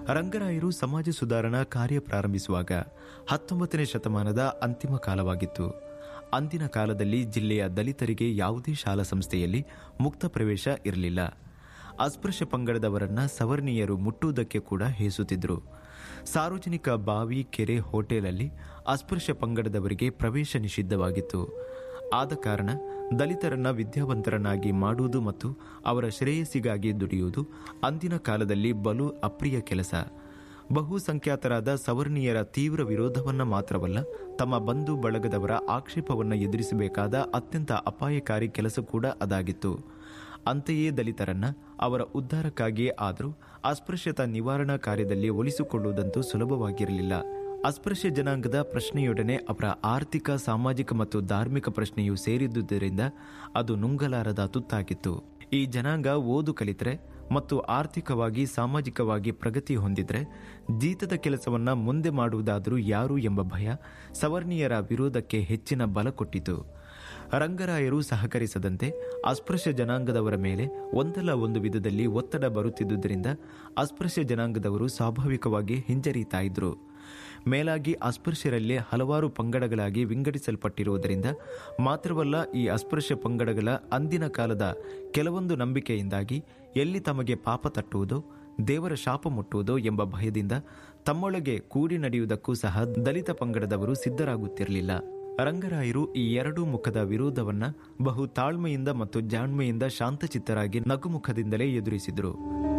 ರಂಗರಾಯರು ಸಮಾಜ ಸುಧಾರಣಾ ಕಾರ್ಯ ಪ್ರಾರಂಭಿಸುವಾಗ ಹತ್ತೊಂಬತ್ತನೇ ಶತಮಾನದ ಅಂತಿಮ ಕಾಲವಾಗಿತ್ತು ಅಂದಿನ ಕಾಲದಲ್ಲಿ ಜಿಲ್ಲೆಯ ದಲಿತರಿಗೆ ಯಾವುದೇ ಶಾಲಾ ಸಂಸ್ಥೆಯಲ್ಲಿ ಮುಕ್ತ ಪ್ರವೇಶ ಇರಲಿಲ್ಲ ಅಸ್ಪೃಶ್ಯ ಪಂಗಡದವರನ್ನ ಸವರ್ಣೀಯರು ಮುಟ್ಟುವುದಕ್ಕೆ ಕೂಡ ಹೇಸುತ್ತಿದ್ದರು ಸಾರ್ವಜನಿಕ ಬಾವಿ ಕೆರೆ ಹೋಟೆಲಲ್ಲಿ ಅಸ್ಪೃಶ್ಯ ಪಂಗಡದವರಿಗೆ ಪ್ರವೇಶ ನಿಷಿದ್ಧವಾಗಿತ್ತು ಆದ ಕಾರಣ ದಲಿತರನ್ನ ವಿದ್ಯಾವಂತರನ್ನಾಗಿ ಮಾಡುವುದು ಮತ್ತು ಅವರ ಶ್ರೇಯಸ್ಸಿಗಾಗಿ ದುಡಿಯುವುದು ಅಂದಿನ ಕಾಲದಲ್ಲಿ ಬಲು ಅಪ್ರಿಯ ಕೆಲಸ ಬಹುಸಂಖ್ಯಾತರಾದ ಸವರ್ಣೀಯರ ತೀವ್ರ ವಿರೋಧವನ್ನ ಮಾತ್ರವಲ್ಲ ತಮ್ಮ ಬಂಧು ಬಳಗದವರ ಆಕ್ಷೇಪವನ್ನ ಎದುರಿಸಬೇಕಾದ ಅತ್ಯಂತ ಅಪಾಯಕಾರಿ ಕೆಲಸ ಕೂಡ ಅದಾಗಿತ್ತು ಅಂತೆಯೇ ದಲಿತರನ್ನ ಅವರ ಉದ್ಧಾರಕ್ಕಾಗಿಯೇ ಆದರೂ ಅಸ್ಪೃಶ್ಯತಾ ನಿವಾರಣಾ ಕಾರ್ಯದಲ್ಲಿ ಒಲಿಸಿಕೊಳ್ಳುವುದಂತೂ ಸುಲಭವಾಗಿರಲಿಲ್ಲ ಅಸ್ಪೃಶ್ಯ ಜನಾಂಗದ ಪ್ರಶ್ನೆಯೊಡನೆ ಅವರ ಆರ್ಥಿಕ ಸಾಮಾಜಿಕ ಮತ್ತು ಧಾರ್ಮಿಕ ಪ್ರಶ್ನೆಯು ಸೇರಿದ್ದುದರಿಂದ ಅದು ನುಂಗಲಾರದ ತುತ್ತಾಗಿತ್ತು ಈ ಜನಾಂಗ ಓದು ಕಲಿತರೆ ಮತ್ತು ಆರ್ಥಿಕವಾಗಿ ಸಾಮಾಜಿಕವಾಗಿ ಪ್ರಗತಿ ಹೊಂದಿದ್ರೆ ಜೀತದ ಕೆಲಸವನ್ನ ಮುಂದೆ ಮಾಡುವುದಾದರೂ ಯಾರು ಎಂಬ ಭಯ ಸವರ್ಣೀಯರ ವಿರೋಧಕ್ಕೆ ಹೆಚ್ಚಿನ ಬಲ ಕೊಟ್ಟಿತು ರಂಗರಾಯರು ಸಹಕರಿಸದಂತೆ ಅಸ್ಪೃಶ್ಯ ಜನಾಂಗದವರ ಮೇಲೆ ಒಂದಲ್ಲ ಒಂದು ವಿಧದಲ್ಲಿ ಒತ್ತಡ ಬರುತ್ತಿದ್ದುದರಿಂದ ಅಸ್ಪೃಶ್ಯ ಜನಾಂಗದವರು ಸ್ವಾಭಾವಿಕವಾಗಿ ಹಿಂಜರಿತಾ ಇದ್ರು ಮೇಲಾಗಿ ಅಸ್ಪೃಶ್ಯರಲ್ಲಿ ಹಲವಾರು ಪಂಗಡಗಳಾಗಿ ವಿಂಗಡಿಸಲ್ಪಟ್ಟಿರುವುದರಿಂದ ಮಾತ್ರವಲ್ಲ ಈ ಅಸ್ಪೃಶ್ಯ ಪಂಗಡಗಳ ಅಂದಿನ ಕಾಲದ ಕೆಲವೊಂದು ನಂಬಿಕೆಯಿಂದಾಗಿ ಎಲ್ಲಿ ತಮಗೆ ಪಾಪ ತಟ್ಟುವುದೋ ದೇವರ ಶಾಪ ಮುಟ್ಟುವುದೋ ಎಂಬ ಭಯದಿಂದ ತಮ್ಮೊಳಗೆ ಕೂಡಿ ನಡೆಯುವುದಕ್ಕೂ ಸಹ ದಲಿತ ಪಂಗಡದವರು ಸಿದ್ಧರಾಗುತ್ತಿರಲಿಲ್ಲ ರಂಗರಾಯರು ಈ ಎರಡೂ ಮುಖದ ವಿರೋಧವನ್ನ ಬಹು ತಾಳ್ಮೆಯಿಂದ ಮತ್ತು ಜಾಣ್ಮೆಯಿಂದ ಶಾಂತಚಿತ್ತರಾಗಿ ನಗುಮುಖದಿಂದಲೇ ಎದುರಿಸಿದರು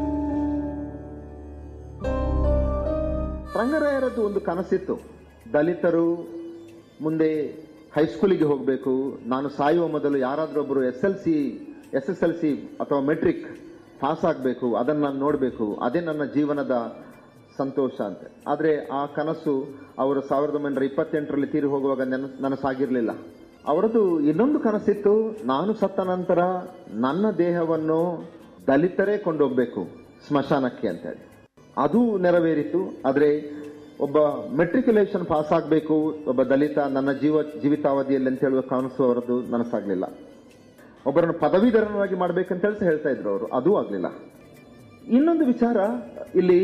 ರಂಗರಾಯರದ್ದು ಒಂದು ಕನಸಿತ್ತು ದಲಿತರು ಮುಂದೆ ಹೈಸ್ಕೂಲಿಗೆ ಹೋಗಬೇಕು ನಾನು ಸಾಯುವ ಮೊದಲು ಯಾರಾದರೂ ಒಬ್ಬರು S L C S S L C ಅಥವಾ ಮೆಟ್ರಿಕ್ ಪಾಸ್ ಆಗಬೇಕು ಅದನ್ನು ನಾನು ನೋಡಬೇಕು ಅದೇ ನನ್ನ ಜೀವನದ ಸಂತೋಷ ಅಂತ ಆದರೆ ಆ ಕನಸು ಅವರು ಸಾವಿರದ ಒಂಬೈನೂರ ಇಪ್ಪತ್ತೆಂಟರಲ್ಲಿ ತೀರಿ ಹೋಗುವಾಗ ನೆನ ನನಸಾಗಿರಲಿಲ್ಲ ಅವರದ್ದು ಇನ್ನೊಂದು ಕನಸಿತ್ತು ನಾನು ಸತ್ತ ನಂತರ ನನ್ನ ದೇಹವನ್ನು ದಲಿತರೇ ಕೊಂಡೋಗ್ಬೇಕು ಸ್ಮಶಾನಕ್ಕೆ ಅಂತೇಳಿ ಅದು ನೆರವೇರಿತು ಆದರೆ ಒಬ್ಬ ಮೆಟ್ರಿಕ್ಯುಲೇಷನ್ ಪಾಸ್ ಆಗಬೇಕು ಒಬ್ಬ ದಲಿತ ನನ್ನ ಜೀವ ಜೀವಿತಾವಧಿಯಲ್ಲಿ ಅಂತ ಹೇಳುವ ಕನಸು ಅವರದ್ದು ನನಸಾಗ್ಲಿಲ್ಲ ಒಬ್ಬರನ್ನು ಪದವೀಧರನಾಗಿ ಮಾಡ್ಬೇಕಂತ ಹೇಳಿ ಹೇಳ್ತಾ ಇದ್ರು ಅವರು ಅದೂ ಆಗ್ಲಿಲ್ಲ ಇನ್ನೊಂದು ವಿಚಾರ ಇಲ್ಲಿ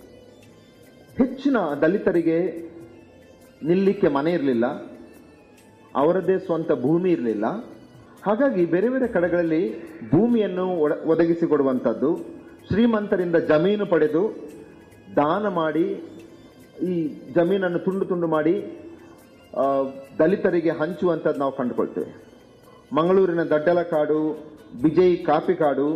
ಹೆಚ್ಚಿನ ದಲಿತರಿಗೆ ನಿಲ್ಲಿಕ್ಕೆ ಮನೆ ಇರಲಿಲ್ಲ ಅವರದ್ದೇ ಸ್ವಂತ ಭೂಮಿ ಇರಲಿಲ್ಲ ಹಾಗಾಗಿ ಬೇರೆ ಬೇರೆ ಕಡೆಗಳಲ್ಲಿ ಭೂಮಿಯನ್ನು ಒಡ- ಒದಗಿಸಿಕೊಡುವಂಥದ್ದು ಶ್ರೀಮಂತರಿಂದ ಜಮೀನು ಪಡೆದು ದಾನ ಮಾಡಿ ಈ ಜಮೀನನ್ನು ತುಂಡು ತುಂಡು ಮಾಡಿ ಆ, ದಲಿತರಿಗೆ ಹಂಚುವಂಥದ್ದು ನಾವು ಕಂಡುಕೊಳ್ತೇವೆ ಮಂಗಳೂರಿನ ದಡ್ಡಲ ಕಾಡು ಬಿಜೈ ಕಾಪಿ ಕಾಡು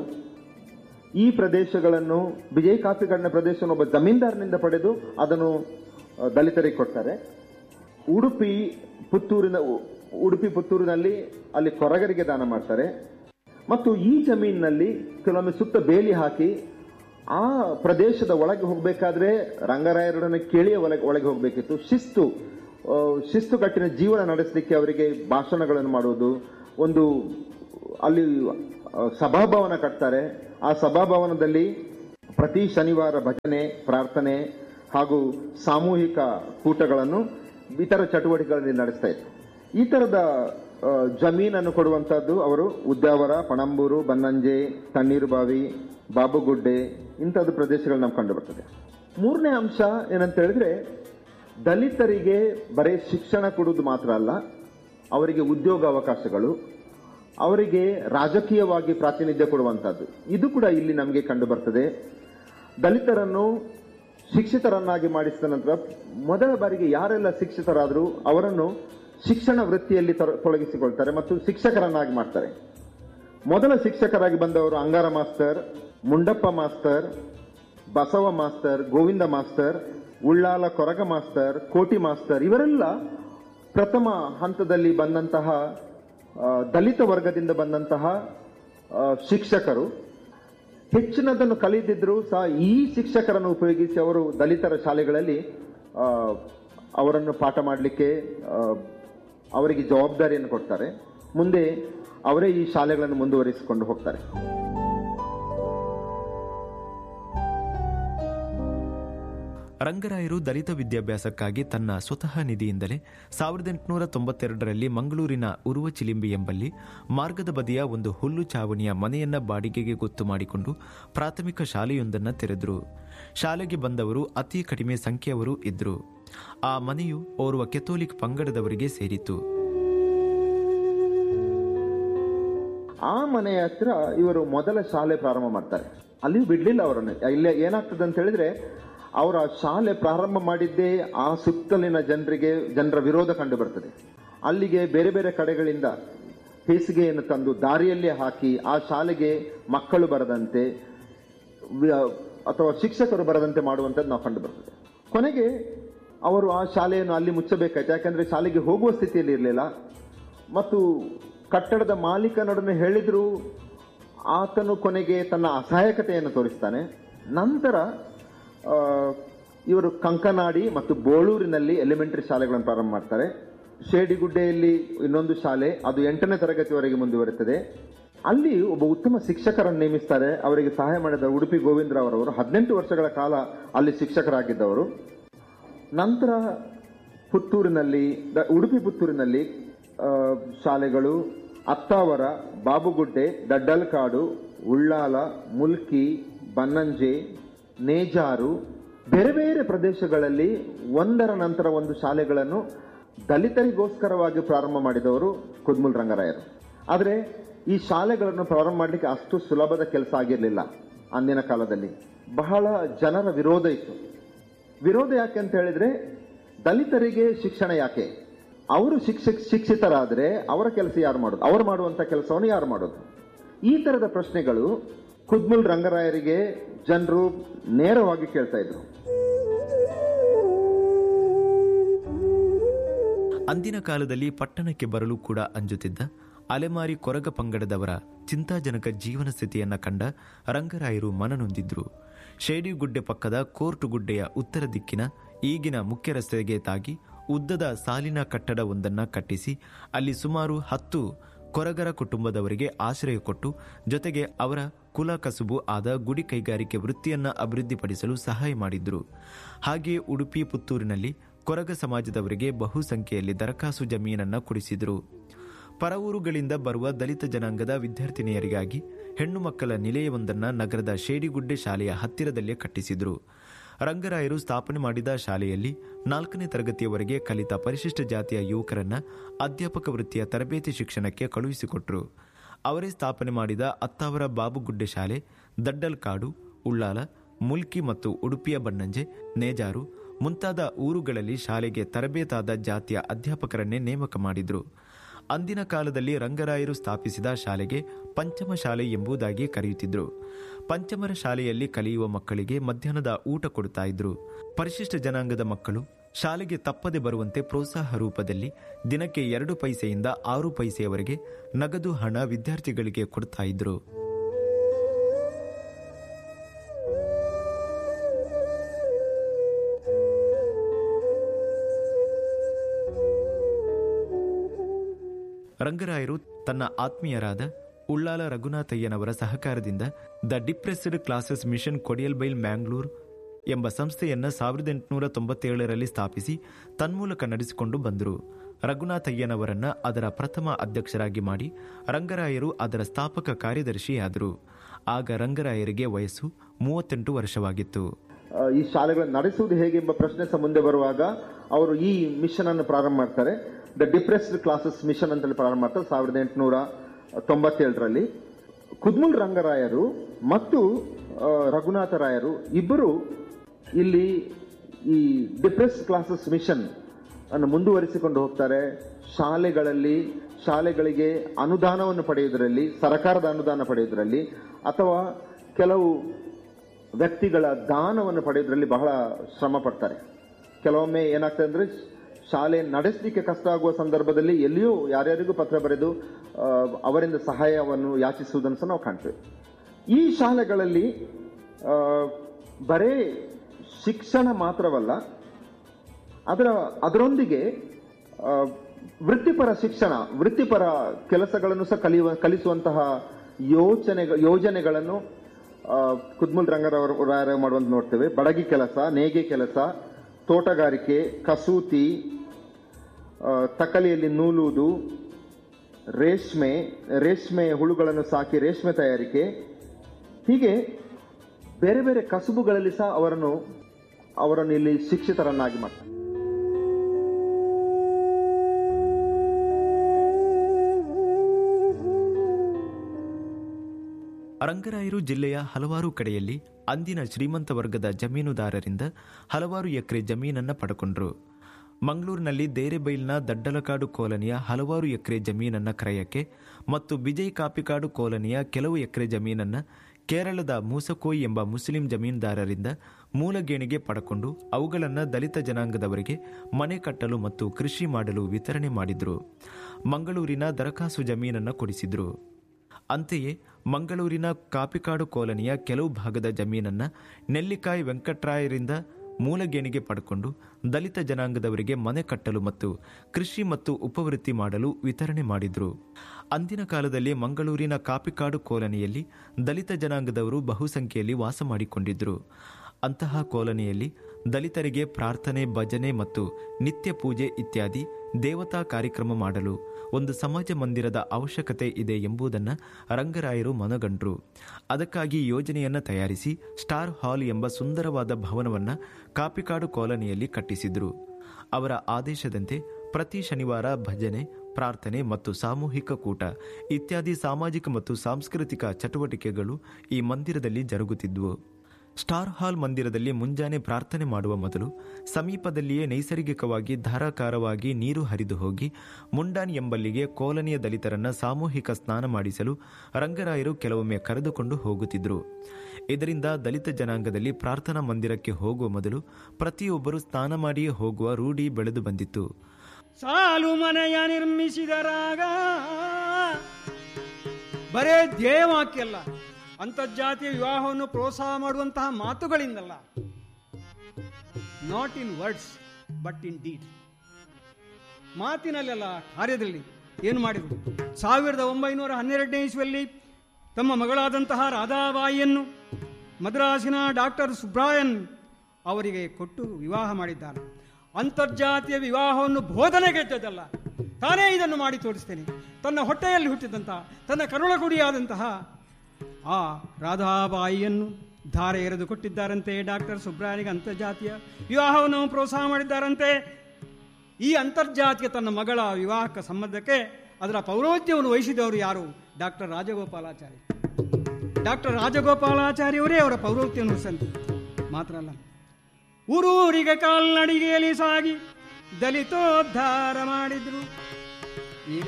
ಈ ಪ್ರದೇಶಗಳನ್ನು ಬಿಜೈ ಕಾಪಿ ಕಾಡಿನ ಪ್ರದೇಶವನ್ನು ಒಬ್ಬ ಜಮೀನ್ದಾರನಿಂದ ಪಡೆದು ಅದನ್ನು ಆ, ದಲಿತರಿಗೆ ಕೊಡ್ತಾರೆ ಉಡುಪಿ ಪುತ್ತೂರಿನ ಉ- ಉಡುಪಿ ಪುತ್ತೂರಿನಲ್ಲಿ ಅಲ್ಲಿ ಕೊರಗರಿಗೆ ದಾನ ಮಾಡ್ತಾರೆ ಮತ್ತು ಈ ಜಮೀನಿನಲ್ಲಿ ಕೆಲವೊಮ್ಮೆ ಸುತ್ತ ಬೇಲಿ ಹಾಕಿ ಆ ಪ್ರದೇಶದ ಒಳಗೆ ಹೋಗಬೇಕಾದ್ರೆ ರಂಗರಾಯರೊಡನೆ ಕೇಳಿಯ ಒಳಗೆ ಒಳಗೆ ಹೋಗಬೇಕಿತ್ತು ಶಿಸ್ತು ಆ, ಶಿಸ್ತು ಕಟ್ಟಿನ ಜೀವನ ನಡೆಸಲಿಕ್ಕೆ ಅವರಿಗೆ ಭಾಷಣಗಳನ್ನು ಮಾಡುವುದು ಒಂದು ಅಲ್ಲಿ ಆ, ಸಭಾಭವನ ಕಟ್ತಾರೆ ಆ ಸಭಾಭವನದಲ್ಲಿ ಪ್ರತಿ ಶನಿವಾರ ಭಜನೆ ಪ್ರಾರ್ಥನೆ ಹಾಗೂ ಸಾಮೂಹಿಕ ಕೂಟಗಳನ್ನು ಇತರ ಚಟುವಟಿಕೆಗಳಲ್ಲಿ ನಡೆಸ್ತಾ ಇತ್ತು ಈ ತರದ ಆ, ಜಮೀನನ್ನು ಕೊಡುವಂತಹದ್ದು ಅವರು ಉದ್ಯಾವರ ಪಣಂಬೂರು ಬನ್ನಂಜೆ ತಣ್ಣೀರುಬಾವಿ ಬಾಬುಗುಡ್ಡೆ ಇಂಥದ್ದು ಪ್ರದೇಶಗಳು ನಾವು ಕಂಡು ಬರ್ತದೆ ಮೂರನೇ ಅಂಶ ಏನಂತ ಹೇಳಿದ್ರೆ ದಲಿತರಿಗೆ ಬರೀ ಶಿಕ್ಷಣ ಕೊಡುವುದು ಮಾತ್ರ ಅಲ್ಲ ಅವರಿಗೆ ಉದ್ಯೋಗ ಅವಕಾಶಗಳು ಅವರಿಗೆ ರಾಜಕೀಯವಾಗಿ ಪ್ರಾತಿನಿಧ್ಯ ಕೊಡುವಂತಹದ್ದು ಇದು ಕೂಡ ಇಲ್ಲಿ ನಮಗೆ ಕಂಡು ಬರ್ತದೆ ದಲಿತರನ್ನು ಶಿಕ್ಷಿತರನ್ನಾಗಿ ಮಾಡಿಸಿದ ನಂತರ ಮೊದಲ ಬಾರಿಗೆ ಯಾರೆಲ್ಲ ಶಿಕ್ಷಿತರಾದರೂ ಅವರನ್ನು ಶಿಕ್ಷಣ ವೃತ್ತಿಯಲ್ಲಿ ತೊರ- ತೊಡಗಿಸಿಕೊಳ್ತಾರೆ ಮತ್ತು ಶಿಕ್ಷಕರನ್ನಾಗಿ ಮಾಡ್ತಾರೆ ಮೊದಲ ಶಿಕ್ಷಕರಾಗಿ ಬಂದವರು Angara master Mundappa master Basava master Govinda master Ullal Koraga master Koti master ಇವರೆಲ್ಲ ಪ್ರಥಮ ಹಂತದಲ್ಲಿ ಬಂದಂತಹ ಆ, ದಲಿತ ವರ್ಗದಿಂದ ಬಂದಂತಹ ಆ, ಶಿಕ್ಷಕರು ಹೆಚ್ಚಿನದನ್ನು ಕಲಿದಿದ್ರು ಸಹ ಈ ಶಿಕ್ಷಕರನ್ನು ಉಪಯೋಗಿಸಿ ಅವರು ದಲಿತರ ಶಾಲೆಗಳಲ್ಲಿ ಆ, ಅವರನ್ನು ಪಾಠ ಮಾಡಲಿಕ್ಕೆ ಅವರಿಗೆ ಜವಾಬ್ದಾರಿಯನ್ನು ಕೊಡ್ತಾರೆ ಮುಂದೆ ಅವರೇ ಈ ಶಾಲೆಗಳನ್ನು ಮುಂದುವರಿಸಿಕೊಂಡು ಹೋಗ್ತಾರೆ ರಂಗರಾಯರು ದಲಿತ ವಿದ್ಯಾಭ್ಯಾಸಕ್ಕಾಗಿ ತನ್ನ ಸ್ವತಃ ನಿಧಿಯಿಂದಲೇ ಸಾವಿರದ ಎಂಟುನೂರ ತೊಂಬತ್ತೆರಡರಲ್ಲಿ ಮಂಗಳೂರಿನ ಉರುವ ಚಿಲಿಂಬಿ ಎಂಬಲ್ಲಿ ಮಾರ್ಗದ ಬದಿಯ ಒಂದು ಹುಲ್ಲು ಚಾವಣಿಯ ಮನೆಯನ್ನ ಬಾಡಿಗೆಗೆ ಗೊತ್ತು ಮಾಡಿಕೊಂಡು ಪ್ರಾಥಮಿಕ ಶಾಲೆಯೊಂದನ್ನು ತೆರೆದರು ಶಾಲೆಗೆ ಬಂದವರು ಅತಿ ಕಡಿಮೆ ಸಂಖ್ಯೆಯವರು ಇದ್ದರು ಆ ಮನೆಯು ಓರ್ವ ಕೆಥೋಲಿಕ್ ಪಂಗಡದವರಿಗೆ ಸೇರಿತು ಆ ಮನೆಯ ಹತ್ರ ಇವರು ಮೊದಲ ಶಾಲೆ ಪ್ರಾರಂಭ ಮಾಡ್ತಾರೆ ಅಲ್ಲಿಯೂ ಬಿಡ್ಲಿಲ್ಲ ಅವರನ್ನು ಇಲ್ಲೇ ಏನಾಗ್ತದೆ ಅಂತ ಹೇಳಿದ್ರೆ ಅವರ ಶಾಲೆ ಪ್ರಾರಂಭ ಮಾಡಿದ್ದೇ ಆ ಸುತ್ತಲಿನ ಜನರಿಗೆ ಜನರ ವಿರೋಧ ಕಂಡು ಬರ್ತದೆ ಅಲ್ಲಿಗೆ ಬೇರೆ ಬೇರೆ ಕಡೆಗಳಿಂದ ಹೇಸಿಗೆಯನ್ನು ತಂದು ದಾರಿಯಲ್ಲೇ ಹಾಕಿ ಆ ಶಾಲೆಗೆ ಮಕ್ಕಳು ಬರದಂತೆ ವಿ- ಅಥವಾ ಶಿಕ್ಷಕರು ಬರದಂತೆ ಮಾಡುವಂಥದ್ದು ನಾವು ಕಂಡು ಬರ್ತದೆ ಕೊನೆಗೆ ಅವರು ಆ ಶಾಲೆಯನ್ನು ಅಲ್ಲಿ ಮುಚ್ಚಬೇಕಾಯ್ತು ಯಾಕಂದ್ರೆ ಶಾಲೆಗೆ ಹೋಗುವ ಸ್ಥಿತಿಯಲ್ಲಿ ಇರಲಿಲ್ಲ ಮತ್ತು ಕಟ್ಟಡದ ಮಾಲೀಕನೊಡನೆ ಹೇಳಿದ್ರು ಆತನು ಕೊನೆಗೆ ತನ್ನ ಅಸಹಾಯಕತೆಯನ್ನು ತೋರಿಸ್ತಾನೆ ನಂತರ ಆ, ಇವರು ಕಂಕನಾಡಿ ಮತ್ತು ಬೋಳೂರಿನಲ್ಲಿ ಎಲಿಮೆಂಟರಿ ಶಾಲೆಗಳನ್ನು ಪ್ರಾರಂಭ ಮಾಡ್ತಾರೆ ಶೇಡಿಗುಡ್ಡೆಯಲ್ಲಿ ಇನ್ನೊಂದು ಶಾಲೆ ಅದು ಎಂಟನೇ ತರಗತಿವರೆಗೆ ಮುಂದುವರಿತದೆ ಅಲ್ಲಿ ಒಬ್ಬ ಉತ್ತಮ ಶಿಕ್ಷಕರನ್ನು ನೇಮಿಸ್ತಾರೆ ಅವರಿಗೆ ಸಹಾಯ ಮಾಡಿದ ಉಡುಪಿ ಗೋವಿಂದರಾವ್ ಅವರವರು ಹದಿನೆಂಟು ವರ್ಷಗಳ ಕಾಲ ಅಲ್ಲಿ ಶಿಕ್ಷಕರಾಗಿದ್ದವರು ನಂತರ ಪುತ್ತೂರಿನಲ್ಲಿ ದ- ಉಡುಪಿ ಪುತ್ತೂರಿನಲ್ಲಿ ಆ, ಶಾಲೆಗಳು ಅತ್ತಾವರ ಬಾಬುಗುಡ್ಡೆ ದಡ್ಡಲ್ಕಾಡು ಉಳ್ಳಾಲ ಮುಲ್ಕಿ ಬನ್ನಂಜೆ ನೇಜಾರು ಬೇರೆ ಬೇರೆ ಪ್ರದೇಶಗಳಲ್ಲಿ ಒಂದರ ನಂತರ ಒಂದು ಶಾಲೆಗಳನ್ನು ದಲಿತರಿಗೋಸ್ಕರವಾಗಿ ಪ್ರಾರಂಭ ಮಾಡಿದವರು ಕುದ್ಮುಲ್ ರಂಗರಾಯರು ಆದರೆ ಈ ಶಾಲೆಗಳನ್ನು ಪ್ರಾರಂಭ ಮಾಡಲಿಕ್ಕೆ ಅಷ್ಟು ಸುಲಭದ ಕೆಲಸ ಆಗಿರಲಿಲ್ಲ ಅಂದಿನ ಕಾಲದಲ್ಲಿ ಬಹಳ ಜನರ ವಿರೋಧ ಇತ್ತು ವಿರೋಧ ಯಾಕೆ ಅಂತ ಹೇಳಿದ್ರೆ ದಲಿತರಿಗೆ ಶಿಕ್ಷಣ ಯಾಕೆ ಅವರು ಶಿಕ್ಷಕ ಶಿಕ್ಷಿತರಾದ್ರೆ ಅವರ ಕೆಲಸ ಯಾರು ಮಾಡೋದು ಅವರು ಮಾಡುವಂತ ಕೆಲಸವನ್ನು ಯಾರು ಮಾಡೋದು ಈ ತರದ ಪ್ರಶ್ನೆಗಳು ಕುದ್ಮುಲ್ ರಂಗರಾಯರಿಗೆ ಜನರು ನೇರವಾಗಿ ಕೇಳ್ತಾ ಇದ್ರು ಅಂದಿನ ಕಾಲದಲ್ಲಿ ಪಟ್ಟಣಕ್ಕೆ ಬರಲು ಕೂಡ ಅಂಜುತ್ತಿದ್ದ ಅಲೆಮಾರಿ ಕೊರಗ ಪಂಗಡದವರ ಚಿಂತಾಜನಕ ಜೀವನ ಸ್ಥಿತಿಯನ್ನ ಕಂಡ ರಂಗರಾಯರು ಮನನೊಂದಿದ್ರು ಶೇಡಿಗುಡ್ಡೆ ಪಕ್ಕದ ಕೋರ್ಟು ಗುಡ್ಡೆಯ ಉತ್ತರ ದಿಕ್ಕಿನ ಈಗಿನ ಮುಖ್ಯ ರಸ್ತೆಗೆ ತಾಗಿ ಉದ್ದದ ಸಾಲಿನ ಕಟ್ಟಡವೊಂದನ್ನ ಕಟ್ಟಿಸಿ ಅಲ್ಲಿ ಸುಮಾರು ಹತ್ತು ಕೊರಗರ ಕುಟುಂಬದವರಿಗೆ ಆಶ್ರಯ ಕೊಟ್ಟು ಜೊತೆಗೆ ಅವರ ಕುಲ ಕಸುಬು ಆದ ಗುಡಿ ಕೈಗಾರಿಕೆ ವೃತ್ತಿಯನ್ನ ಅಭಿವೃದ್ಧಿಪಡಿಸಲು ಸಹಾಯ ಮಾಡಿದ್ರು ಹಾಗೆಯೇ ಉಡುಪಿ ಪುತ್ತೂರಿನಲ್ಲಿ ಕೊರಗ ಸಮಾಜದವರಿಗೆ ಬಹುಸಂಖ್ಯೆಯಲ್ಲಿ ದರಖಾಸು ಜಮೀನನ್ನ ಕೊಡಿಸಿದರು ಪರವೂರುಗಳಿಂದ ಬರುವ ದಲಿತ ಜನಾಂಗದ ವಿದ್ಯಾರ್ಥಿನಿಯರಿಗಾಗಿ ಹೆಣ್ಣು ಮಕ್ಕಳ ನಿಲಯವೊಂದನ್ನ ನಗರದ ಶೇಡಿಗುಡ್ಡೆ ಶಾಲೆಯ ಹತ್ತಿರದಲ್ಲೇ ಕಟ್ಟಿಸಿದ್ರು ರಂಗರಾಯರು ಸ್ಥಾಪನೆ ಮಾಡಿದ ಶಾಲೆಯಲ್ಲಿ ನಾಲ್ಕನೇ ತರಗತಿಯವರೆಗೆ ಕಲಿತ ಪರಿಶಿಷ್ಟ ಜಾತಿಯ ಯುವಕರನ್ನ ಅಧ್ಯಾಪಕ ವೃತ್ತಿಯ ತರಬೇತಿ ಶಿಕ್ಷಣಕ್ಕೆ ಕಳುಹಿಸಿಕೊಟ್ರು ಅವರೇ ಸ್ಥಾಪನೆ ಮಾಡಿದ ಅತ್ತಾವರ ಬಾಬುಗುಡ್ಡೆ ಶಾಲೆ ದಡ್ಡಲ್ಕಾಡು ಉಳ್ಳಾಲ ಮುಲ್ಕಿ ಮತ್ತು ಉಡುಪಿಯ ಬಣ್ಣಂಜೆ ನೇಜಾರು ಮುಂತಾದ ಊರುಗಳಲ್ಲಿ ಶಾಲೆಗೆ ತರಬೇತಾದ ಜಾತಿಯ ಅಧ್ಯಾಪಕರನ್ನೇ ನೇಮಕ ಮಾಡಿದ್ರು ಅಂದಿನ ಕಾಲದಲ್ಲಿ ರಂಗರಾಯರು ಸ್ಥಾಪಿಸಿದ ಶಾಲೆಗೆ ಪಂಚಮ ಶಾಲೆ ಎಂಬುದಾಗಿ ಕರೆಯುತ್ತಿದ್ರು ಪಂಚಮರ ಶಾಲೆಯಲ್ಲಿ ಕಲಿಯುವ ಮಕ್ಕಳಿಗೆ ಮಧ್ಯಾಹ್ನದ ಊಟ ಕೊಡ್ತಾ ಇದ್ರು ಪರಿಶಿಷ್ಟ ಜನಾಂಗದ ಮಕ್ಕಳು ಶಾಲೆಗೆ ತಪ್ಪದೆ ಬರುವಂತೆ ಪ್ರೋತ್ಸಾಹ ರೂಪದಲ್ಲಿ ದಿನಕ್ಕೆ ಎರಡು ಪೈಸೆಯಿಂದ ಆರು ಪೈಸೆಯವರೆಗೆ ನಗದು ಹಣ ವಿದ್ಯಾರ್ಥಿಗಳಿಗೆ ಕೊಡ್ತಾ ಇದ್ರು ರಂಗರಾಯರು ತನ್ನ ಆತ್ಮೀಯರಾದ ಉಳ್ಳಾಲ ರಘುನಾಥಯ್ಯನವರ ಸಹಕಾರದಿಂದ the depressed classes mission Kodialbail Mangalore ಎಂಬ ಸಂಸ್ಥೆಯನ್ನ ಸಾವಿರದ ಎಂಟುನೂರ ತೊಂಬತ್ತೇಳರಲ್ಲಿ ಸ್ಥಾಪಿಸಿ ತನ್ಮೂಲಕ ನಡೆಸಿಕೊಂಡು ಬಂದರು ರಘುನಾಥಯ್ಯನವರನ್ನ ಅದರ ಪ್ರಥಮ ಅಧ್ಯಕ್ಷರಾಗಿ ಮಾಡಿ ರಂಗರಾಯರು ಅದರ ಸ್ಥಾಪಕ ಕಾರ್ಯದರ್ಶಿಯಾದರು ಆಗ ರಂಗರಾಯರಿಗೆ ವಯಸ್ಸು ಮೂವತ್ತೆಂಟು ವರ್ಷವಾಗಿತ್ತು ಆ, ಈ ಶಾಲೆಗಳನ್ನು ನಡೆಸುವುದು ಹೇಗೆ ಎಂಬ ಪ್ರಶ್ನೆ ಸಹ ಮುಂದೆ ಬರುವಾಗ ಅವರು ಈ ಮಿಷನ್ ಅನ್ನು ಪ್ರಾರಂಭ ಮಾಡ್ತಾರೆ ದ ಡಿಪ್ರೆಸ್ಡ್ ಕ್ಲಾಸಸ್ ಮಿಷನ್ ಅಂತೇಳಿ ಪ್ರಾರಂಭ ಮಾಡ್ತಾರೆ ಸಾವಿರದ ಎಂಟುನೂರ ತೊಂಬತ್ತೇಳರಲ್ಲಿ ಕುದ್ಮುಲ್ ರಂಗರಾಯರು ಮತ್ತು ಆ, ರಘುನಾಥ ರಾಯರು ಇಬ್ಬರು ಇಲ್ಲಿ ಈ ಡಿಪ್ರೆಸ್ಡ್ ಕ್ಲಾಸಸ್ ಮಿಷನ್ ಅನ್ನು ಮುಂದುವರಿಸಿಕೊಂಡು ಹೋಗ್ತಾರೆ ಶಾಲೆಗಳಲ್ಲಿ ಶಾಲೆಗಳಿಗೆ ಅನುದಾನವನ್ನು ಪಡೆಯುವುದರಲ್ಲಿ ಸರ್ಕಾರದ ಅನುದಾನ ಪಡೆಯುವುದರಲ್ಲಿ ಅಥವಾ ಕೆಲವು ವ್ಯಕ್ತಿಗಳ ದಾನವನ್ನು ಪಡೆಯೋದ್ರಲ್ಲಿ ಬಹಳ ಶ್ರಮ ಪಡ್ತಾರೆ ಕೆಲವೊಮ್ಮೆ ಏನಾಗ್ತದೆ ಅಂದ್ರೆ ಶಾಲೆ ನಡೆಸಲಿಕ್ಕೆ ಕಷ್ಟ ಆಗುವ ಸಂದರ್ಭದಲ್ಲಿ ಎಲ್ಲಿಯೂ ಯಾರ್ಯಾರಿಗೂ ಪತ್ರ ಬರೆದು ಆ, ಅವರಿಂದ ಸಹಾಯವನ್ನು ಯಾಚಿಸುವುದನ್ನು ಸಹ ನಾವು ಕಾಣ್ತೇವೆ ಈ ಶಾಲೆಗಳಲ್ಲಿ ಆ, ಬರೇ ಶಿಕ್ಷಣ ಮಾತ್ರವಲ್ಲ ಅದರ ಅದರೊಂದಿಗೆ ಆ, ವೃತ್ತಿಪರ ಶಿಕ್ಷಣ ವೃತ್ತಿಪರ ಕೆಲಸಗಳನ್ನು ಸಹ ಕಲಿಯುವ ಕಲಿಸುವಂತಹ ಯೋಚನೆ ಯೋಜನೆಗಳನ್ನು ಆ, ಕುದ್ಮುಲ್ ರಂಗರಾಯರು ಮಾಡುವಂತ ನೋಡ್ತೇವೆ ಬಡಗಿ ಕೆಲಸ ನೇಗೆ ಕೆಲಸ ತೋಟಗಾರಿಕೆ ಕಸೂತಿ ಆ, ತಕಲಿಯಲ್ಲಿ ನೂಲುವುದು ರೇಷ್ಮೆ ರೇಷ್ಮೆ ಹುಳುಗಳನ್ನು ಸಾಕಿ ರೇಷ್ಮೆ ತಯಾರಿಕೆ ಹೀಗೆ ಬೇರೆ ಬೇರೆ ಕಸುಬುಗಳಲ್ಲಿ ಸಹ ಅವರನ್ನು ಅವರನ್ನು ಇಲ್ಲಿ ಶಿಕ್ಷಿತರನ್ನಾಗಿ ಮಾಡ್ತಾರೆ ರಂಗರಾಯರು ಜಿಲ್ಲೆಯ ಹಲವಾರು ಕಡೆಯಲ್ಲಿ ಅಂದಿನ ಶ್ರೀಮಂತ ವರ್ಗದ ಜಮೀನುದಾರರಿಂದ ಹಲವಾರು ಎಕರೆ ಜಮೀನನ್ನ ಪಡ್ಕೊಂಡ್ರು ಮಂಗಳೂರಿನಲ್ಲಿ ದೇರೆಬೈಲ್ನ ದಡ್ಡಲಕಾಡು ಕಾಲೋನಿಯ ಹಲವಾರು ಎಕರೆ ಜಮೀನನ್ನ ಕ್ರಯಕ್ಕೆ ಮತ್ತು ಬಿಜಯ್ ಕಾಪಿಕಾಡು ಕಾಲೋನಿಯ ಕೆಲವು ಎಕರೆ ಜಮೀನನ್ನ ಕೇರಳದ ಮೂಸಕೋಯ್ ಎಂಬ ಮುಸ್ಲಿಂ ಜಮೀನ್ದಾರರಿಂದ ಮೂಲಗೇಣಿಗೆ ಪಡ್ಕೊಂಡು ಅವುಗಳನ್ನು ದಲಿತ ಜನಾಂಗದವರಿಗೆ ಮನೆ ಕಟ್ಟಲು ಮತ್ತು ಕೃಷಿ ಮಾಡಲು ವಿತರಣೆ ಮಾಡಿದ್ರು ಮಂಗಳೂರಿನ ದರಖಾಸು ಜಮೀನನ್ನ ಕೊಡಿಸಿದ್ರು ಅಂತೆಯೇ ಮಂಗಳೂರಿನ ಕಾಪಿಕಾಡು ಕಾಲೋನಿಯ ಕೆಲವು ಭಾಗದ ಜಮೀನನ್ನ ನೆಲ್ಲಿಕಾಯಿ ವೆಂಕಟ್ರಾಯರಿಂದ ಮೂಲಗೇಣಿಗೆ ಪಡ್ಕೊಂಡು ದಲಿತ ಜನಾಂಗದವರಿಗೆ ಮನೆ ಕಟ್ಟಲು ಮತ್ತು ಕೃಷಿ ಮತ್ತು ಉಪವೃತ್ತಿ ಮಾಡಲು ವಿತರಣೆ ಮಾಡಿದ್ರು ಅಂದಿನ ಕಾಲದಲ್ಲಿ ಮಂಗಳೂರಿನ ಕಾಪಿಕಾಡು ಕಾಲೋನಿಯಲ್ಲಿ ದಲಿತ ಜನಾಂಗದವರು ಬಹುಸಂಖ್ಯೆಯಲ್ಲಿ ವಾಸ ಮಾಡಿಕೊಂಡಿದ್ರು ಅಂತಹ ಕಾಲೋನಿಯಲ್ಲಿ ದಲಿತರಿಗೆ ಪ್ರಾರ್ಥನೆ ಭಜನೆ ಮತ್ತು ನಿತ್ಯ ಪೂಜೆ ಇತ್ಯಾದಿ ದೇವತಾ ಕಾರ್ಯಕ್ರಮ ಮಾಡಲು ಒಂದು ಸಮಾಜ ಮಂದಿರದ ಅವಶ್ಯಕತೆ ಇದೆ ಎಂಬುದನ್ನು ರಂಗರಾಯರು ಮನಗಂಡ್ರು ಅದಕ್ಕಾಗಿ ಯೋಜನೆಯನ್ನು ತಯಾರಿಸಿ ಸ್ಟಾರ್ ಹಾಲ್ ಎಂಬ ಸುಂದರವಾದ ಭವನವನ್ನು ಕಾಪಿಕಾಡು ಕಾಲೋನಿಯಲ್ಲಿ ಕಟ್ಟಿಸಿದ್ರು ಅವರ ಆದೇಶದಂತೆ ಪ್ರತಿ ಶನಿವಾರ ಭಜನೆ ಪ್ರಾರ್ಥನೆ ಮತ್ತು ಸಾಮೂಹಿಕ ಕೂಟ ಇತ್ಯಾದಿ ಸಾಮಾಜಿಕ ಮತ್ತು ಸಾಂಸ್ಕೃತಿಕ ಚಟುವಟಿಕೆಗಳು ಈ ಮಂದಿರದಲ್ಲಿ ಜರುಗುತ್ತಿದ್ವು ಸ್ಟಾರ್ ಹಾಲ್ ಮಂದಿರದಲ್ಲಿ ಮುಂಜಾನೆ ಪ್ರಾರ್ಥನೆ ಮಾಡುವ ಮೊದಲು ಸಮೀಪದಲ್ಲಿಯೇ ನೈಸರ್ಗಿಕವಾಗಿ ಧಾರಾಕಾರವಾಗಿ ನೀರು ಹರಿದು ಹೋಗಿ ಮುಂಡಾನ್ ಎಂಬಲ್ಲಿಗೆ ಕೋಲನಿಯ ದಲಿತರನ್ನ ಸಾಮೂಹಿಕ ಸ್ನಾನ ಮಾಡಿಸಲು ರಂಗರಾಯರು ಕೆಲವೊಮ್ಮೆ ಕರೆದುಕೊಂಡು ಹೋಗುತ್ತಿದ್ದರು ಇದರಿಂದ ದಲಿತ ಜನಾಂಗದಲ್ಲಿ ಪ್ರಾರ್ಥನಾ ಮಂದಿರಕ್ಕೆ ಹೋಗುವ ಮೊದಲು ಪ್ರತಿಯೊಬ್ಬರು ಸ್ನಾನ ಮಾಡಿಯೇ ಹೋಗುವ ರೂಢಿ ಬೆಳೆದು ಬಂದಿತ್ತು ಸಾಲು ಮನೆಯ ನಿರ್ಮಿಸಿದರಾಗ ಬರೇ ಧ್ಯೇಯವಾಕ್ಯಲ್ಲ ಅಂತರ್ಜಾತೀಯ ವಿವಾಹವನ್ನು ಪ್ರೋತ್ಸಾಹ ಮಾಡುವಂತಹ ಮಾತುಗಳಿಂದಲ್ಲ not in words but in deed ಮಾತಿನಲ್ಲೆಲ್ಲ ಕಾರ್ಯದಲ್ಲಿ ಏನು ಮಾಡಿದರು ಸಾವಿರದ ಒಂಬೈನೂರ ಹನ್ನೆರಡನೇ ಇಸ್ವಿಯಲ್ಲಿ ತಮ್ಮ ಮಗಳಾದಂತಹ ರಾಧಾಬಾಯಿಯನ್ನು ಮದ್ರಾಸಿನ ಡಾಕ್ಟರ್ ಸುಬ್ರಾಯನ್ ಅವರಿಗೆ ಕೊಟ್ಟು ವಿವಾಹ ಮಾಡಿದ್ದಾರೆ ಅಂತರ್ಜಾತೀಯ ವಿವಾಹವನ್ನು ಬೋಧನೆಗೆದ್ದದಲ್ಲ ತಾನೇ ಇದನ್ನು ಮಾಡಿ ತೋರಿಸ್ತೇನೆ ತನ್ನ ಹೊಟ್ಟೆಯಲ್ಲಿ ಹುಟ್ಟಿದಂತಹ ತನ್ನ ಕರುಳಗುಡಿಯಾದಂತಹ ಆ ರಾಧಾಬಾಯಿಯನ್ನು ಧಾರೆ ಎರೆದು ಕೊಟ್ಟಿದ್ದಾರಂತೆ ಡಾಕ್ಟರ್ ಸುಬ್ರಾಯನಿಗೆ ಅಂತರ್ಜಾತೀಯ ವಿವಾಹವನ್ನು ಪ್ರೋತ್ಸಾಹ ಮಾಡಿದ್ದಾರಂತೆ ಈ ಅಂತರ್ಜಾತಿಯ ತನ್ನ ಮಗಳ ವಿವಾಹಕ ಸಂಬಂಧಕ್ಕೆ ಅದರ ಪೌರೋಹಿತ್ಯವನ್ನು ವಹಿಸಿದವರು ಯಾರು ಡಾಕ್ಟರ್ ರಾಜಗೋಪಾಲಾಚಾರ್ಯ ಡಾಕ್ಟರ್ ರಾಜಗೋಪಾಲಾಚಾರ್ಯವರೇ ಅವರ ಪೌರೋಹಿತ್ಯವನ್ನು ವಹಿಸಂತೆ ಮಾತ್ರ ಅಲ್ಲ ಊರೂರಿಗೆ ಕಾಲ್ನಡಿಗೆಯಲ್ಲಿ ಸಾಗಿ ದಲಿತೋದ್ಧಾರ ಮಾಡಿದ್ರು ಈಗ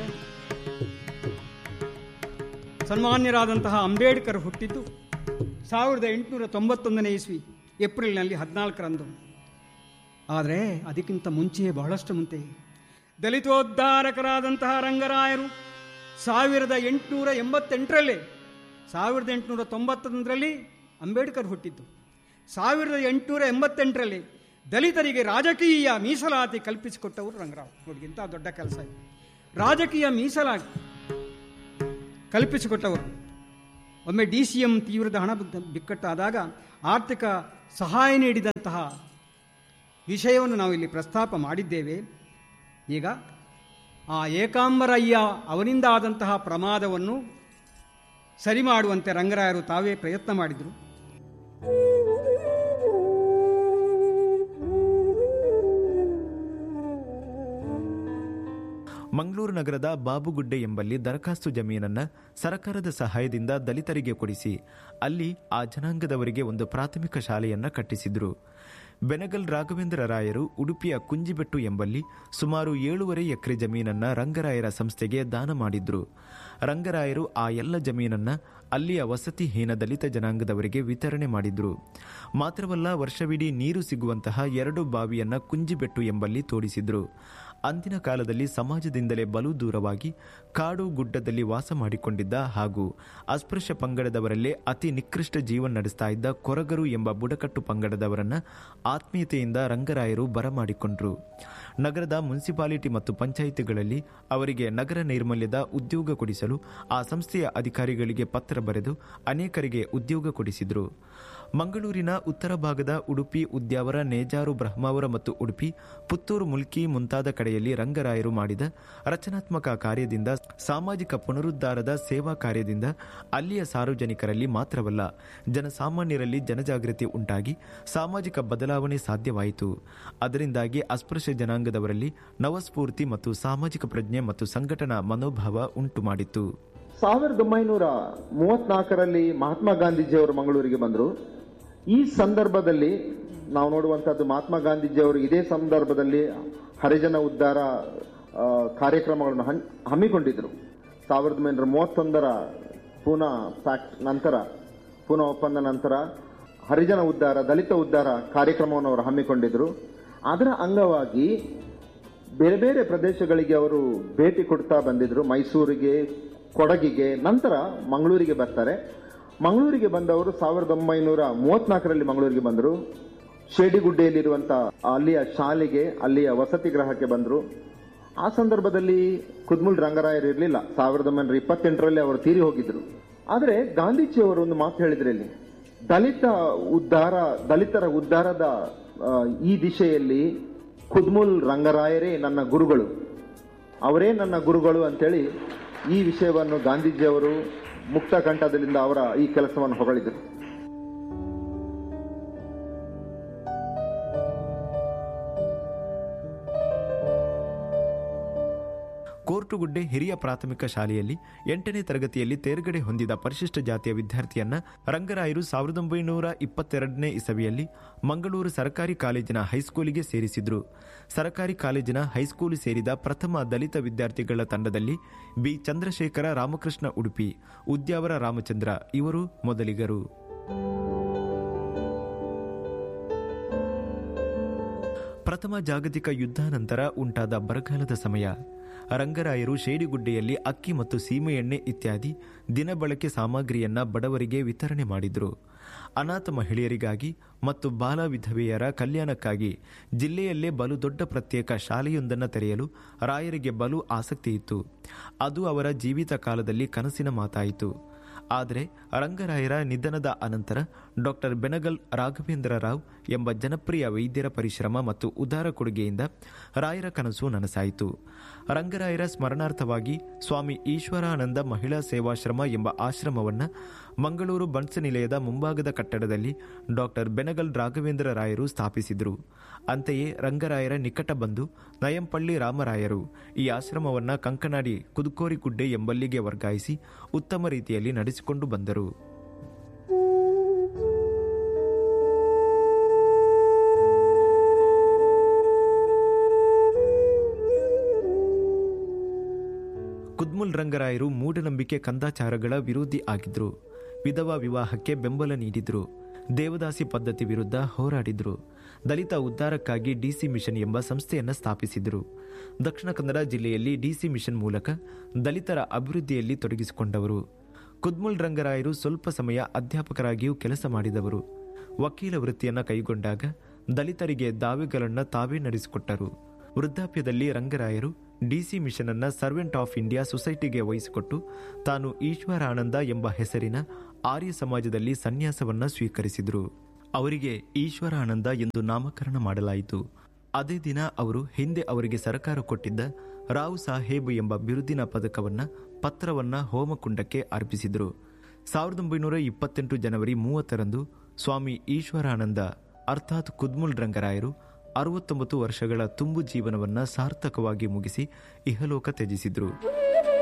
ಸನ್ಮಾನ್ಯರಾದಂತಹ ಅಂಬೇಡ್ಕರ್ ಹುಟ್ಟಿದ್ದು ಸಾವಿರದ ಎಂಟುನೂರ ತೊಂಬತ್ತೊಂದನೇ ಇಸ್ವಿ ಏಪ್ರಿಲ್ನಲ್ಲಿ ಹದಿನಾಲ್ಕರಂದು ಆದರೆ ಅದಕ್ಕಿಂತ ಮುಂಚೆಯೇ ಬಹಳಷ್ಟು ಮುಂಚೆ ದಲಿತೋದ್ಧಾರಕರಾದಂತಹ ರಂಗರಾಯರು ಸಾವಿರದ ಎಂಟುನೂರ ಎಂಬತ್ತೆಂಟರಲ್ಲೇ ಸಾವಿರದ ಎಂಟುನೂರ ತೊಂಬತ್ತೊಂದರಲ್ಲಿ ಅಂಬೇಡ್ಕರ್ ಹುಟ್ಟಿದ್ದು ಸಾವಿರದ ಎಂಟುನೂರ ಎಂಬತ್ತೆಂಟರಲ್ಲಿ ದಲಿತರಿಗೆ ರಾಜಕೀಯ ಮೀಸಲಾತಿ ಕಲ್ಪಿಸಿಕೊಟ್ಟವರು ರಂಗರಾವ್ ನೋಡಿ ಇಂಥ ದೊಡ್ಡ ಕೆಲಸ ಇದು ರಾಜಕೀಯ ಮೀಸಲಾತಿ ಕಲ್ಪಿಸಿಕೊಟ್ಟವರು ಒಮ್ಮೆ ಡಿ ಸಿ ಎಂ ತೀವ್ರದ ಹಣ ಬಿಕ್ಕ- ಬಿಕ್ಕಟ್ಟಾದಾಗ ಆರ್ಥಿಕ ಸಹಾಯ ನೀಡಿದಂತಹ ವಿಷಯವನ್ನು ನಾವು ಇಲ್ಲಿ ಪ್ರಸ್ತಾಪ ಮಾಡಿದ್ದೇವೆ ಈಗ ಆ ಏಕಾಂಬರಯ್ಯ ಅವನಿಂದ ಆದಂತಹ ಪ್ರಮಾದವನ್ನು ಸರಿ ಮಾಡುವಂತೆ ರಂಗರಾಯರು ತಾವೇ ಪ್ರಯತ್ನ ಮಾಡಿದರು ಮಂಗಳೂರು ನಗರದ ಬಾಬುಗುಡ್ಡೆ ಎಂಬಲ್ಲಿ ದರಖಾಸ್ತು ಜಮೀನನ್ನ ಸರ್ಕಾರದ ಸಹಾಯದಿಂದ ದಲಿತರಿಗೆ ಕೊಡಿಸಿ ಅಲ್ಲಿ ಆ ಜನಾಂಗದವರಿಗೆ ಒಂದು ಪ್ರಾಥಮಿಕ ಶಾಲೆಯನ್ನ ಕಟ್ಟಿಸಿದ್ರು ಬೆನಗಲ್ ರಾಘವೇಂದ್ರ ರಾಯರು ಉಡುಪಿಯ ಕುಂಜಿಬೆಟ್ಟು ಎಂಬಲ್ಲಿ ಸುಮಾರು ಏಳೂವರೆ ಎಕರೆ ಜಮೀನನ್ನ ರಂಗರಾಯರ ಸಂಸ್ಥೆಗೆ ದಾನ ಮಾಡಿದ್ರು ರಂಗರಾಯರು ಆ ಎಲ್ಲ ಜಮೀನನ್ನ ಅಲ್ಲಿಯ ವಸತಿಹೀನ ದಲಿತ ಜನಾಂಗದವರಿಗೆ ವಿತರಣೆ ಮಾಡಿದ್ರು ಮಾತ್ರವಲ್ಲ ವರ್ಷವಿಡೀ ನೀರು ಸಿಗುವಂತಹ ಎರಡು ಬಾವಿಯನ್ನ ಕುಂಜಿಬೆಟ್ಟು ಎಂಬಲ್ಲಿ ತೋಡಿಸಿದ್ರು ಅಂದಿನ ಕಾಲದಲ್ಲಿ ಸಮಾಜದಿಂದಲೇ ಬಲು ದೂರವಾಗಿ ಕಾಡು ಗುಡ್ಡದಲ್ಲಿ ವಾಸ ಮಾಡಿಕೊಂಡಿದ್ದ ಹಾಗೂ ಅಸ್ಪೃಶ್ಯ ಪಂಗಡದವರಲ್ಲೇ ಅತಿ ನಿಕೃಷ್ಟ ಜೀವನ ನಡೆಸ್ತಾ ಇದ್ದ ಕೊರಗರು ಎಂಬ ಬುಡಕಟ್ಟು ಪಂಗಡದವರನ್ನ ಆತ್ಮೀಯತೆಯಿಂದ ರಂಗರಾಯರು ಬರಮಾಡಿಕೊಂಡ್ರು ನಗರದ ಮುನ್ಸಿಪಾಲಿಟಿ ಮತ್ತು ಪಂಚಾಯಿತಿಗಳಲ್ಲಿ ಅವರಿಗೆ ನಗರ ನೈರ್ಮಲ್ಯದ ಉದ್ಯೋಗ ಕೊಡಿಸಲು ಆ ಸಂಸ್ಥೆಯ ಅಧಿಕಾರಿಗಳಿಗೆ ಪತ್ರ ಬರೆದು ಅನೇಕರಿಗೆ ಉದ್ಯೋಗ ಕೊಡಿಸಿದ್ರು ಮಂಗಳೂರಿನ ಉತ್ತರ ಭಾಗದ ಉಡುಪಿ ಉದ್ಯಾವರ ನೇಜಾರು ಬ್ರಹ್ಮಾವರ ಮತ್ತು ಉಡುಪಿ ಪುತ್ತೂರು ಮುಲ್ಕಿ ಮುಂತಾದ ಕಡೆಯಲ್ಲಿ ರಂಗರಾಯರು ಮಾಡಿದ ರಚನಾತ್ಮಕ ಕಾರ್ಯದಿಂದ ಸಾಮಾಜಿಕ ಪುನರುದ್ಧಾರದ ಸೇವಾ ಕಾರ್ಯದಿಂದ ಅಲ್ಲಿಯ ಸಾರ್ವಜನಿಕರಲ್ಲಿ ಮಾತ್ರವಲ್ಲ ಜನಸಾಮಾನ್ಯರಲ್ಲಿ ಜನಜಾಗೃತಿ ಉಂಟಾಗಿ ಸಾಮಾಜಿಕ ಬದಲಾವಣೆ ಸಾಧ್ಯವಾಯಿತು ಅದರಿಂದಾಗಿ ಅಸ್ಪೃಶ್ಯ ಜನಾಂಗದವರಲ್ಲಿ ನವಸ್ಫೂರ್ತಿ ಮತ್ತು ಸಾಮಾಜಿಕ ಪ್ರಜ್ಞೆ ಮತ್ತು ಸಂಘಟನಾ ಮನೋಭಾವ ಉಂಟು ಮಾಡಿತು ಸಾವಿರದ ಒಂಬೈನೂರ ಮೂವತ್ನಾಲ್ಕರಲ್ಲಿ ಮಹಾತ್ಮ ಗಾಂಧೀಜಿಯವರು ಮಂಗಳೂರಿಗೆ ಬಂದರು ಈ ಸಂದರ್ಭದಲ್ಲಿ ನಾವು ನೋಡುವಂತಹದ್ದು ಮಹಾತ್ಮ ಗಾಂಧೀಜಿಯವರು ಇದೇ ಸಂದರ್ಭದಲ್ಲಿ ಹರಿಜನ ಉದ್ಧಾರ ಆ, ಕಾರ್ಯಕ್ರಮಗಳನ್ನು ಹನ್- ಹಮ್ಮಿಕೊಂಡಿದ್ರು ಸಾವಿರದ ಒಂಬೈನೂರ ಮೂವತ್ತೊಂದರ ಪೂನಾ ಫ್ಯಾಕ್ಟ್ ನಂತರ ಪೂನಾ ಒಪ್ಪಂದ ನಂತರ ಹರಿಜನ ಉದ್ಧಾರ ದಲಿತ ಉದ್ಧಾರ ಕಾರ್ಯಕ್ರಮವನ್ನು ಅವರು ಹಮ್ಮಿಕೊಂಡಿದ್ರು ಅದರ ಅಂಗವಾಗಿ ಬೇರೆ ಬೇರೆ ಪ್ರದೇಶಗಳಿಗೆ ಅವರು ಭೇಟಿ ಕೊಡ್ತಾ ಬಂದಿದ್ರು ಮೈಸೂರಿಗೆ ಕೊಡಗಿಗೆ ನಂತರ ಮಂಗಳೂರಿಗೆ ಬರ್ತಾರೆ ಮಂಗಳೂರಿಗೆ ಬಂದವರು ಸಾವಿರದ ಒಂಬೈನೂರ ಮೂವತ್ನಾಲ್ಕರಲ್ಲಿ ಮಂಗಳೂರಿಗೆ ಬಂದರು ಶೇಡಿಗುಡ್ಡೆಯಲ್ಲಿರುವಂಥ ಅಲ್ಲಿಯ ಶಾಲೆಗೆ ಅಲ್ಲಿಯ ವಸತಿ ಗೃಹಕ್ಕೆ ಬಂದರು ಆ ಸಂದರ್ಭದಲ್ಲಿ ಕುದ್ಮುಲ್ ರಂಗರಾಯರು ಇರಲಿಲ್ಲ ಸಾವಿರದ ಒಂಬೈನೂರ ಇಪ್ಪತ್ತೆಂಟರಲ್ಲಿ ಅವರು ತೀರಿ ಹೋಗಿದ್ರು ಆದರೆ ಗಾಂಧೀಜಿಯವರು ಒಂದು ಮಾತು ಹೇಳಿದ್ರು ಇಲ್ಲಿ ದಲಿತ ಉದ್ಧಾರ ದಲಿತರ ಉದ್ಧಾರದ ಆ, ಈ ದಿಶೆಯಲ್ಲಿ ಕುದ್ಮುಲ್ ರಂಗರಾಯರೇ ನನ್ನ ಗುರುಗಳು ಅವರೇ ನನ್ನ ಗುರುಗಳು ಅಂತೇಳಿ ಈ ವಿಷಯವನ್ನು ಗಾಂಧೀಜಿಯವರು ಮುಕ್ತ ಕಂಠದಿಂದ ಅವರ ಈ ಕೆಲಸವನ್ನು ಹೊಗಳಿದರು ಕೋರ್ಟುಗುಡ್ಡೆ ಹಿರಿಯ ಪ್ರಾಥಮಿಕ ಶಾಲೆಯಲ್ಲಿ ಎಂಟನೇ ತರಗತಿಯಲ್ಲಿ ತೇರ್ಗಡೆ ಹೊಂದಿದ ಪರಿಶಿಷ್ಟ ಜಾತಿಯ ವಿದ್ಯಾರ್ಥಿಯನ್ನ ರಂಗರಾಯರು ಸಾವಿರದ ಒಂಬೈನೂರ ಇಪ್ಪತ್ತೆರಡನೇ ಇಸವಿಯಲ್ಲಿ ಮಂಗಳೂರು ಸರ್ಕಾರಿ ಕಾಲೇಜಿನ ಹೈಸ್ಕೂಲಿಗೆ ಸೇರಿಸಿದ್ರು ಸರ್ಕಾರಿ ಕಾಲೇಜಿನ ಹೈಸ್ಕೂಲು ಸೇರಿದ ಪ್ರಥಮ ದಲಿತ ವಿದ್ಯಾರ್ಥಿಗಳ ತಂಡದಲ್ಲಿ ಬಿ ಚಂದ್ರಶೇಖರ ರಾಮಕೃಷ್ಣ ಉಡುಪಿ ಉದ್ಯಾವರ ರಾಮಚಂದ್ರ ಇವರು ಮೊದಲಿಗರು ಪ್ರಥಮ ಜಾಗತಿಕ ಯುದ್ಧ ನಂತರ ಉಂಟಾದ ಬರಗಾಲದ ಸಮಯ ರಂಗರಾಯರು ಶೇಡಿಗುಡ್ಡೆಯಲ್ಲಿ ಅಕ್ಕಿ ಮತ್ತು ಸೀಮೆ ಎಣ್ಣೆ ಇತ್ಯಾದಿ ದಿನಬಳಕೆ ಸಾಮಗ್ರಿಯನ್ನ ಬಡವರಿಗೆ ವಿತರಣೆ ಮಾಡಿದ್ರು ಅನಾಥ ಮಹಿಳೆಯರಿಗಾಗಿ ಮತ್ತು ಬಾಲ ವಿಧವೆಯರ ಕಲ್ಯಾಣಕ್ಕಾಗಿ ಜಿಲ್ಲೆಯಲ್ಲೇ ಬಲು ದೊಡ್ಡ ಪ್ರತ್ಯೇಕ ಶಾಲೆಯೊಂದನ್ನು ತೆರೆಯಲು ರಾಯರಿಗೆ ಬಲು ಆಸಕ್ತಿ ಇತ್ತು ಅದು ಅವರ ಜೀವಿತ ಕಾಲದಲ್ಲಿ ಕನಸಿನ ಮಾತಾಯಿತು ಆದರೆ ರಂಗರಾಯರ ನಿಧನದ ಅನಂತರ ಡಾಕ್ಟರ್ ಬೆನಗಲ್ ರಾಘವೇಂದ್ರ ರಾವ್ ಎಂಬ ಜನಪ್ರಿಯ ವೈದ್ಯರ ಪರಿಶ್ರಮ ಮತ್ತು ಉದಾರ ಕೊಡುಗೆಯಿಂದ ರಾಯರ ಕನಸು ನನಸಾಯಿತು ರಂಗರಾಯರ ಸ್ಮರಣಾರ್ಥವಾಗಿ ಸ್ವಾಮಿ ಈಶ್ವರಾನಂದ ಮಹಿಳಾ ಸೇವಾಶ್ರಮ ಎಂಬ ಆಶ್ರಮವನ್ನು ಮಂಗಳೂರು ಬನ್ಸ್ ನಿಲಯದ ಮುಂಭಾಗದ ಕಟ್ಟಡದಲ್ಲಿ ಡಾಕ್ಟರ್ ಬೆನಗಲ್ ರಾಘವೇಂದ್ರ ರಾಯರು ಸ್ಥಾಪಿಸಿದರು ಅಂತೆಯೇ ರಂಗರಾಯರ ನಿಕಟ ಬಂಧು ನಯಂಪಳ್ಳಿ ರಾಮರಾಯರು ಈ ಆಶ್ರಮವನ್ನ ಕಂಕನಾಡಿ ಕುದುಕೋರಿಗುಡ್ಡೆ ಎಂಬಲ್ಲಿಗೆ ವರ್ಗಾಯಿಸಿ ಉತ್ತಮ ರೀತಿಯಲ್ಲಿ ನಡೆಸಿಕೊಂಡು ಬಂದರು ಕುದ್ಮುಲ್ ರಂಗರಾಯರು ಮೂಢನಂಬಿಕೆ ಕಂದಾಚಾರಗಳ ವಿರೋಧಿ ಆಗಿದ್ರು ವಿಧವಾ ವಿವಾಹಕ್ಕೆ ಬೆಂಬಲ ನೀಡಿದ್ರು ದೇವದಾಸಿ ಪದ್ಧತಿ ವಿರುದ್ಧ ಹೋರಾಡಿದ್ರು ದಲಿತ ಉದ್ಧಾರಕ್ಕಾಗಿ ಡಿಸಿ ಮಿಷನ್ ಎಂಬ ಸಂಸ್ಥೆಯನ್ನ ಸ್ಥಾಪಿಸಿದರು ದಕ್ಷಿಣ ಕನ್ನಡ ಜಿಲ್ಲೆಯಲ್ಲಿ ಡಿಸಿ ಮಿಷನ್ ಮೂಲಕ ದಲಿತರ ಅಭಿವೃದ್ಧಿಯಲ್ಲಿ ತೊಡಗಿಸಿಕೊಂಡವರು ಕುದ್ಮುಲ್ ರಂಗರಾಯರು ಸ್ವಲ್ಪ ಸಮಯ ಅಧ್ಯಾಪಕರಾಗಿಯೂ ಕೆಲಸ ಮಾಡಿದವರು ವಕೀಲ ವೃತ್ತಿಯನ್ನ ಕೈಗೊಂಡಾಗ ದಲಿತರಿಗೆ ದಾವೆಗಳನ್ನ ತಾವೇ ನಡೆಸಿಕೊಟ್ಟರು ವೃದ್ಧಾಪ್ಯದಲ್ಲಿ ರಂಗರಾಯರು ಡಿಸಿ ಮಿಷನ್ ಅನ್ನ ಸರ್ವೆಂಟ್ ಆಫ್ ಇಂಡಿಯಾ ಸೊಸೈಟಿಗೆ ವಹಿಸಿಕೊಟ್ಟು ತಾನು ಈಶ್ವರಾನಂದ ಎಂಬ ಹೆಸರಿನ ಆರ್ಯ ಸಮಾಜದಲ್ಲಿ ಸನ್ಯಾಸವನ್ನ ಸ್ವೀಕರಿಸಿದರು ಅವರಿಗೆ ಈಶ್ವರಾನಂದ ಎಂದು ನಾಮಕರಣ ಮಾಡಲಾಯಿತು ಅದೇ ದಿನ ಅವರು ಹಿಂದೆ ಅವರಿಗೆ ಸರ್ಕಾರ ಕೊಟ್ಟಿದ್ದ ರಾವ್ ಸಾಹೇಬ್ ಎಂಬ ಬಿರುದಿನ ಪದಕವನ್ನ ಪತ್ರವನ್ನ ಹೋಮಕುಂಡಕ್ಕೆ ಅರ್ಪಿಸಿದರು ಸಾವಿರದ ಒಂಬೈನೂರ ಇಪ್ಪತ್ತೆಂಟು ಜನವರಿ ಮೂವತ್ತರಂದು ಸ್ವಾಮಿ ಈಶ್ವರಾನಂದ ಅರ್ಥಾತ್ ಕುದ್ಮುಲ್ ರಂಗರಾಯರು ಅರವತ್ತೊಂಬತ್ತು ವರ್ಷಗಳ ತುಂಬು ಜೀವನವನ್ನ ಸಾರ್ಥಕವಾಗಿ ಮುಗಿಸಿ ಇಹಲೋಕ ತ್ಯಜಿಸಿದ್ರು